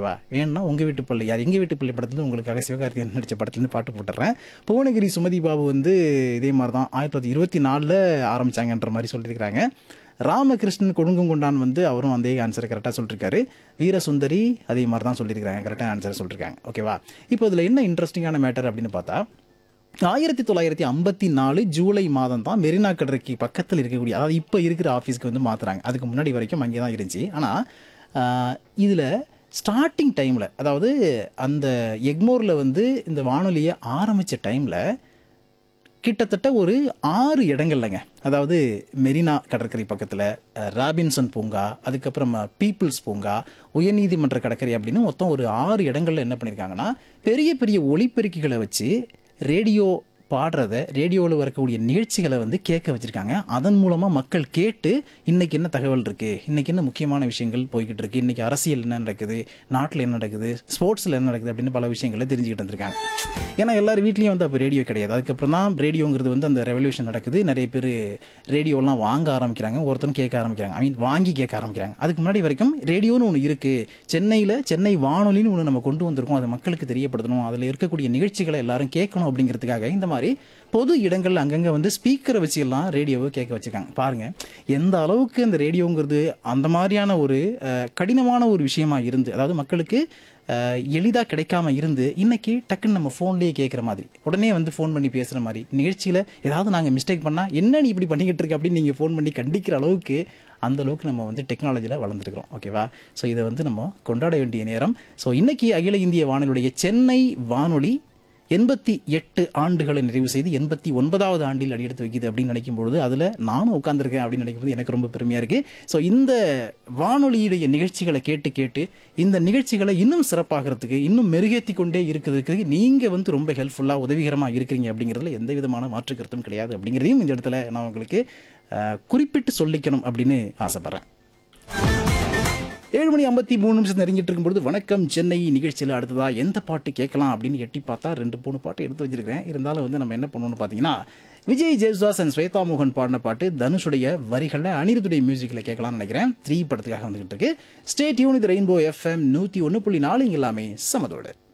ஓகேவா வேணும்னா உங்கள் வீட்டு பிள்ளை யார் எங்கள் வீட்டு பிள்ளை படத்துல உங்களுக்காக சிவகார்த்திகேயன் நடித்த படத்துலேருந்து பாட்டு போட்டுறேன் புவனகிரி சுமதி பாபு வந்து இதே மாதிரி தான் ஆயிரத்தி தொள்ளாயிரத்தி இருபத்தி நாலில் ஆரம்பிச்சாங்கன்ற மாதிரி சொல்லியிருக்கிறாங்க ராமகிருஷ்ணன் கொடுங்கும் கொண்டான் வந்து அவரும் அதே ஆன்சர் கரெக்டாக சொல்லியிருக்காரு வீரசுந்தரி அதே மாதிரி தான் சொல்லியிருக்காங்க கரெக்டாக ஆன்சர் சொல்லியிருக்காங்க ஓகேவா இப்போ இதில் என்ன இன்ட்ரெஸ்டிங்கான மேட்டர் அப்படின்னு பார்த்தா ஆயிரத்தி தொள்ளாயிரத்தி ஐம்பத்தி நாலு ஜூலை மாதம் தான் மெரினா கடற்கரைக்கு பக்கத்தில் இருக்கக்கூடிய அதாவது இப்போ இருக்கிற ஆஃபீஸ்க்கு வந்து மாற்றுறாங்க அதுக்கு முன்னாடி வரைக்கும் அங்கே தான் இருந்துச்சு ஆனால் இதில் ஸ்டார்டிங் டைமில் அதாவது அந்த எக்மோரில் வந்து இந்த வானொலியை ஆரம்பித்த டைமில் கிட்டத்தட்ட ஒரு ஆறு இடங்கள்லங்க அதாவது மெரினா கடற்கரை பக்கத்தில் ராபின்சன் பூங்கா அதுக்கப்புறம் பீப்புள்ஸ் பூங்கா உயர்நீதிமன்ற கடற்கரை அப்படின்னு மொத்தம் ஒரு ஆறு இடங்கள்ல என்ன பண்ணியிருக்காங்கன்னா பெரிய பெரிய ஒலிபெருக்கிகளை வச்சு ரேடியோ பாடுறத ரேடியோவில் வரக்கூடிய நிகழ்ச்சிகளை வந்து கேட்க வச்சுருக்காங்க அதன் மூலமாக மக்கள் கேட்டு இன்னைக்கு என்ன தகவல் இருக்குது இன்னைக்கு என்ன முக்கியமான விஷயங்கள் போய்கிட்டு இருக்கு இன்னைக்கு அரசியல் என்ன நடக்குது நாட்டில் என்ன நடக்குது ஸ்போர்ட்ஸில் என்ன நடக்குது அப்படின்னு பல விஷயங்களை தெரிஞ்சுக்கிட்டு வந்திருக்காங்க ஏன்னா எல்லார் வீட்லேயும் வந்து அப்போ ரேடியோ கிடையாது அதுக்கப்புறம் தான் ரேடியோங்கிறது வந்து அந்த ரெவல்யூஷன் நடக்குது நிறைய பேர் ரேடியோலாம் வாங்க ஆரம்பிக்கிறாங்க ஒருத்தரும் கேட்க ஆரம்பிக்கிறாங்க ஐ மீன் வாங்கி கேட்க ஆரம்பிக்கிறாங்க அதுக்கு முன்னாடி வரைக்கும் ரேடியோன்னு ஒன்று இருக்குது சென்னையில் சென்னை வானொலின்னு ஒன்று நம்ம கொண்டு வந்திருக்கோம் அதை மக்களுக்கு தெரியப்படுத்தணும் அதில் இருக்கக்கூடிய நிகழ்ச்சிகளை எல்லாரும் கேட்கணும் அப்படிங்கிறதுக்காக இந்த மாதிரி பொது இடங்கள் அங்கங்கே வந்து ஸ்பீக்கரை வச்சு எல்லாம் ரேடியோவை கேட்க வச்சிருக்காங்க பாருங்க எந்த அளவுக்கு அந்த ரேடியோங்கிறது அந்த மாதிரியான ஒரு அஹ், கடினமான ஒரு விஷயமா இருந்து அதாவது மக்களுக்கு எளிதாக கிடைக்காம இருந்து இன்னைக்கு டக்குன்னு நம்ம ஃபோன்லேயே கேட்குற மாதிரி உடனே வந்து ஃபோன் பண்ணி பேசுகிற மாதிரி நிகழ்ச்சியில் ஏதாவது நாங்கள் மிஸ்டேக் பண்ணால் என்ன நீ இப்படி பண்ணிக்கிட்டு இருக்க அப்படின்னு நீங்கள் ஃபோன் பண்ணி கண்டிக்கிற அளவுக்கு அந்த அளவுக்கு நம்ம வந்து டெக்னாலஜியில் வளர்ந்துருக்கிறோம் ஓகேவா ஸோ இதை வந்து நம்ம கொண்டாட வேண்டிய நேரம் ஸோ இன்னைக்கு அகில இந்திய வானொலியுடைய சென்னை வானொலி எண்பத்தி எட்டு ஆண்டுகளை நிறைவு செய்து எண்பத்தி ஒன்பதாவது ஆண்டில் அடியெடுத்து வைக்குது அப்படின்னு நினைக்கும் பொழுது அதில் நானும் உட்காந்துருக்கேன் அப்படின்னு நினைக்கும் போது எனக்கு ரொம்ப பெருமையாக இருக்குது ஸோ இந்த வானொலியுடைய நிகழ்ச்சிகளை கேட்டு கேட்டு இந்த நிகழ்ச்சிகளை இன்னும் சிறப்பாகிறதுக்கு இன்னும் மெருகேற்றி கொண்டே இருக்கிறதுக்கு நீங்கள் வந்து ரொம்ப ஹெல்ப்ஃபுல்லாக உதவிகரமாக இருக்கிறீங்க அப்படிங்கிறதுல எந்த விதமான மாற்று கருத்தும் கிடையாது அப்படிங்கிறதையும் இந்த இடத்துல நான் உங்களுக்கு அஹ், குறிப்பிட்டு சொல்லிக்கணும் அப்படின்னு ஆசைப்பட்றேன் ஏழு மணி ஐம்பத்தி மூணு நிமிஷம் நெருங்கிட்டு இருக்கும்பொழுது வணக்கம் சென்னை நிகழ்ச்சியில் அடுத்ததா எந்த பாட்டு கேட்கலாம் அப்படின்னு எட்டி பார்த்தா ரெண்டு மூணு பாட்டு எடுத்து வச்சிருக்கேன் இருந்தாலும் வந்து நம்ம என்ன பண்ணணும்னு பார்த்தீங்கன்னா விஜய் ஜெயசுதாஸ் அண்ட் ஸ்வேதா மோகன் பாடின பாட்டு தனுஷுடைய வரிகளில் அனிருத்துடைய மியூசிக்கில் கேட்கலாம்னு நினைக்கிறேன் த்ரீ படத்துக்காக வந்துகிட்டு இருக்கு ஸ்டே டியூன் இது ரெயின்போ எஃப்எம் நூற்றி ஒன்று புள்ளி நாலு இங்க எல்லாமே சமதோடு